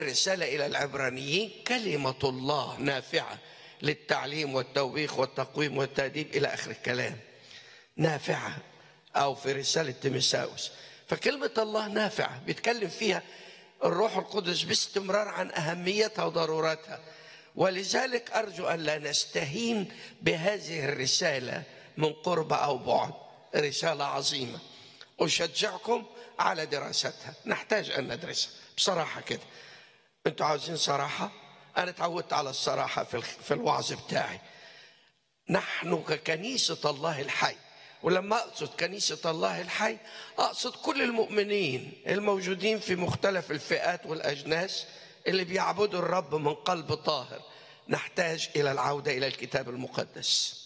الرسالة إلى العبرانيين كلمة الله نافعة للتعليم والتوبيخ والتقويم والتأديب إلى آخر الكلام نافعة أو في رسالة تيمساوس فكلمة الله نافعة بيتكلم فيها الروح القدس باستمرار عن أهميتها وضرورتها ولذلك أرجو أن لا نستهين بهذه الرسالة من قرب أو بعد رسالة عظيمة أشجعكم على دراستها نحتاج أن ندرسها بصراحة كده أنتوا عاوزين صراحة أنا اتعودت على الصراحة في في الوعظ بتاعي نحن ككنيسة الله الحي ولما أقصد كنيسة الله الحي أقصد كل المؤمنين الموجودين في مختلف الفئات والأجناس اللي بيعبدوا الرب من قلب طاهر نحتاج إلى العودة إلى الكتاب المقدس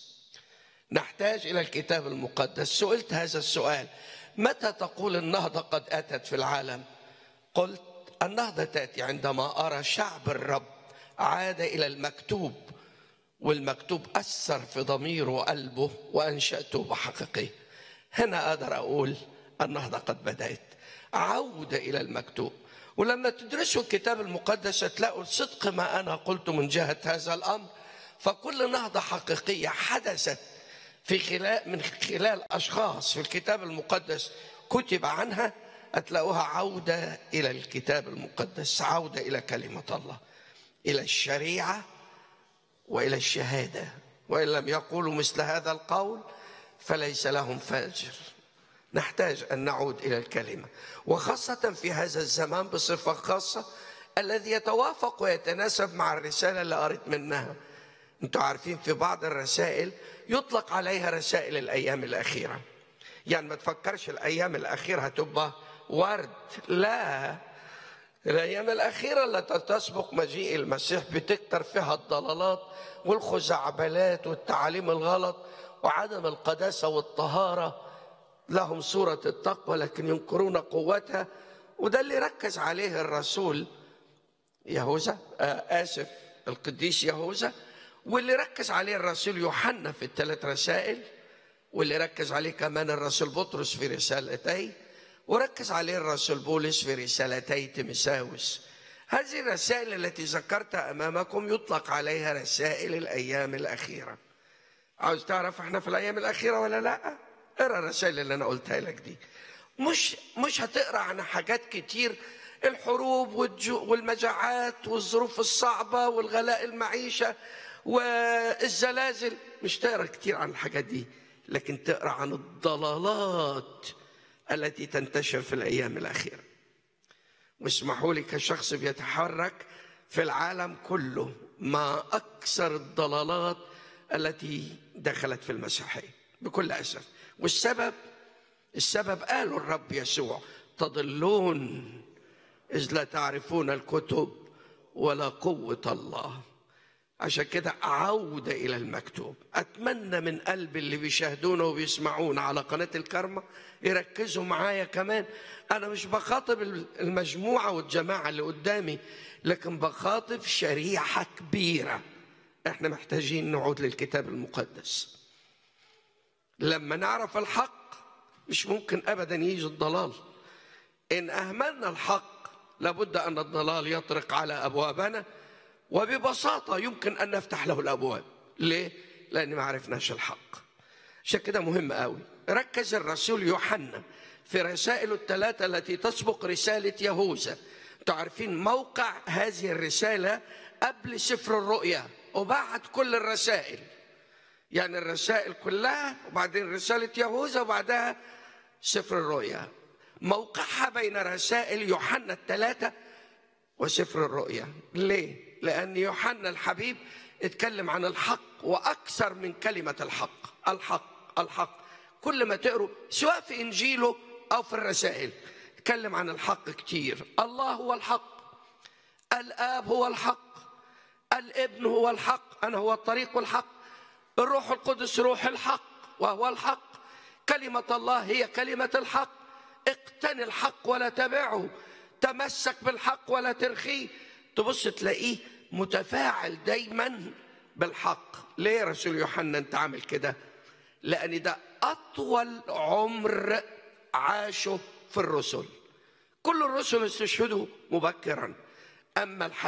نحتاج إلى الكتاب المقدس سئلت هذا السؤال متى تقول النهضة قد أتت في العالم قلت النهضة تأتي عندما أرى شعب الرب عاد إلى المكتوب والمكتوب أثر في ضميره وقلبه وأنشأ توبة حقيقية هنا أقدر أقول النهضة قد بدأت عودة إلى المكتوب ولما تدرسوا الكتاب المقدس تلاقوا صدق ما أنا قلت من جهة هذا الأمر فكل نهضة حقيقية حدثت في خلال من خلال أشخاص في الكتاب المقدس كتب عنها هتلاقوها عودة إلى الكتاب المقدس عودة إلى كلمة الله إلى الشريعة وإلى الشهادة وإن لم يقولوا مثل هذا القول فليس لهم فاجر نحتاج أن نعود إلى الكلمة وخاصة في هذا الزمان بصفة خاصة الذي يتوافق ويتناسب مع الرسالة اللي قريت منها انتوا عارفين في بعض الرسائل يطلق عليها رسائل الأيام الأخيرة يعني ما تفكرش الأيام الأخيرة هتبقى ورد لا الأيام الأخيرة التي تسبق مجيء المسيح بتكتر فيها الضلالات والخزعبلات والتعاليم الغلط وعدم القداسة والطهارة لهم صورة التقوى لكن ينكرون قوتها وده اللي ركز عليه الرسول يهوذا آه آسف القديس يهوذا واللي ركز عليه الرسول يوحنا في الثلاث رسائل واللي ركز عليه كمان الرسول بطرس في رسالتيه وركز عليه الرسول بولس في رسالتي تيمساوس هذه الرسائل التي ذكرتها امامكم يطلق عليها رسائل الايام الاخيره عاوز تعرف احنا في الايام الاخيره ولا لا اقرا الرسائل اللي انا قلتها لك دي مش مش هتقرا عن حاجات كتير الحروب والمجاعات والظروف الصعبه والغلاء المعيشه والزلازل مش تقرا كتير عن الحاجات دي لكن تقرا عن الضلالات التي تنتشر في الايام الاخيره واسمحوا لي كشخص بيتحرك في العالم كله ما اكثر الضلالات التي دخلت في المسيحيه بكل اسف والسبب السبب قالوا الرب يسوع تضلون اذ لا تعرفون الكتب ولا قوه الله عشان كده عودة إلى المكتوب أتمنى من قلب اللي بيشاهدونا وبيسمعونا على قناة الكرمة يركزوا معايا كمان أنا مش بخاطب المجموعة والجماعة اللي قدامي لكن بخاطب شريحة كبيرة احنا محتاجين نعود للكتاب المقدس لما نعرف الحق مش ممكن أبدا يجي الضلال إن أهملنا الحق لابد أن الضلال يطرق على أبوابنا وببساطة يمكن أن نفتح له الأبواب ليه؟ لأن ما عرفناش الحق عشان كده مهم قوي ركز الرسول يوحنا في رسائله الثلاثة التي تسبق رسالة يهوذا تعرفين موقع هذه الرسالة قبل سفر الرؤيا وبعد كل الرسائل يعني الرسائل كلها وبعدين رسالة يهوذا وبعدها سفر الرؤيا موقعها بين رسائل يوحنا الثلاثة وسفر الرؤيا ليه؟ لأن يوحنا الحبيب اتكلم عن الحق وأكثر من كلمة الحق الحق الحق كل ما تقروا سواء في إنجيله أو في الرسائل اتكلم عن الحق كتير الله هو الحق الآب هو الحق الابن هو الحق أنا هو الطريق والحق الروح القدس روح الحق وهو الحق كلمة الله هي كلمة الحق اقتني الحق ولا تبعه تمسك بالحق ولا ترخيه تبص تلاقيه متفاعل دايما بالحق ليه يا رسول يوحنا انت عامل كده لان ده اطول عمر عاشه في الرسل كل الرسل استشهدوا مبكرا أما الحاجة